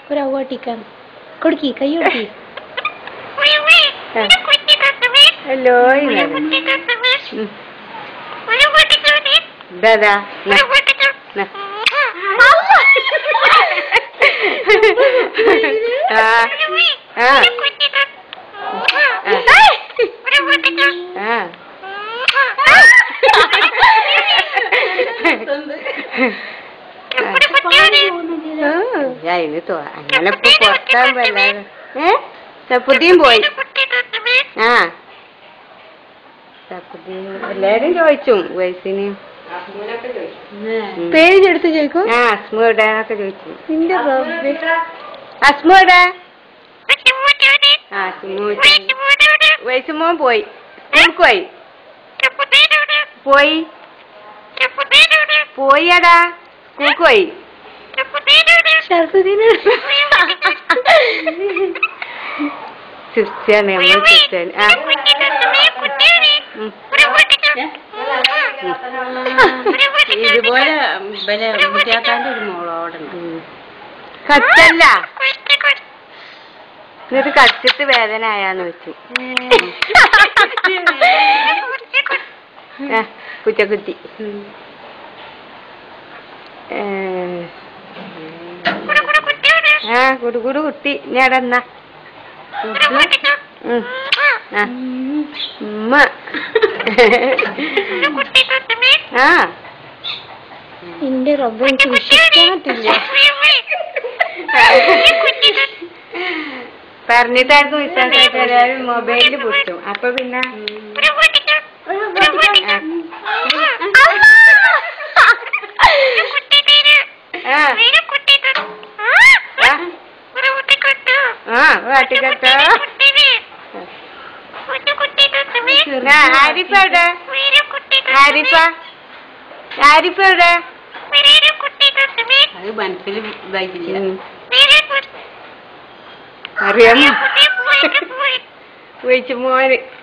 ഒരു അവട്ടിക്കാൻ കൊടുക്കി കൈ കൊടുക്കി ഹലോ ദാദാ ആ ആ ആ അതിന് തോ അങ്ങനെ ഇപ്പൊ പുറത്താൻ വല്ലാതെ ഏ സപ്പുദ്ദീൻ പോയി ആ സപ്പുദ്ദീൻ എല്ലാരും ചോദിച്ചു വയസ്സിന് പേര് എടുത്ത് ചോദിക്കും ആ അസ്മു ഇടാനൊക്കെ ചോദിച്ചു നിന്റെ റബ്ബേ അസ്മു ഇടാ ആ അസ്മു വയസ്സുമോൻ പോയി സ്കൂൾക്ക് പോയി പോയി പോയടാ സ്കൂൾക്ക് പോയി ഷർഫുദ്ദീന് ക്രിസ്ത്യാനി നമ്മൾ ക്രിസ്ത്യാനി ആ ഉം. ഇതുപോലെ പിന്നെ മുത്തിയാത്താന്റെ ഒരു മോളോടെ ഉം. കച്ചല്ല എന്നിട്ട് കച്ചിട്ട് വേദന ആയാന്ന് വെച്ചു ആ കുറ്റക്കുത്തി ഏ, ആ കുടുകുടു കുത്തി ഇനി അവിടെ എന്നാ ഉം. ആ ഉമ്മ ആ നിന്റെ റബ്ബ എനിക്ക് വിശ്വസിക്കാൻ പറ്റില്ല പറഞ്ഞിട്ടായിരുന്നു വിശ്വാസമായിട്ട് എല്ലാവരും മൊബൈലിൽ പൊട്ടും അപ്പൊ പിന്നെ ആ ആ ആ കാട്ടിക്കട്ടോ ആരിഫ എവിടെ ആരിഫ ആരിഫ എവിടെ അത് മനസ്സിൽ ഇതായിട്ടില്ല ഉം. അറിയാമോ വിളിച്ചു മോന്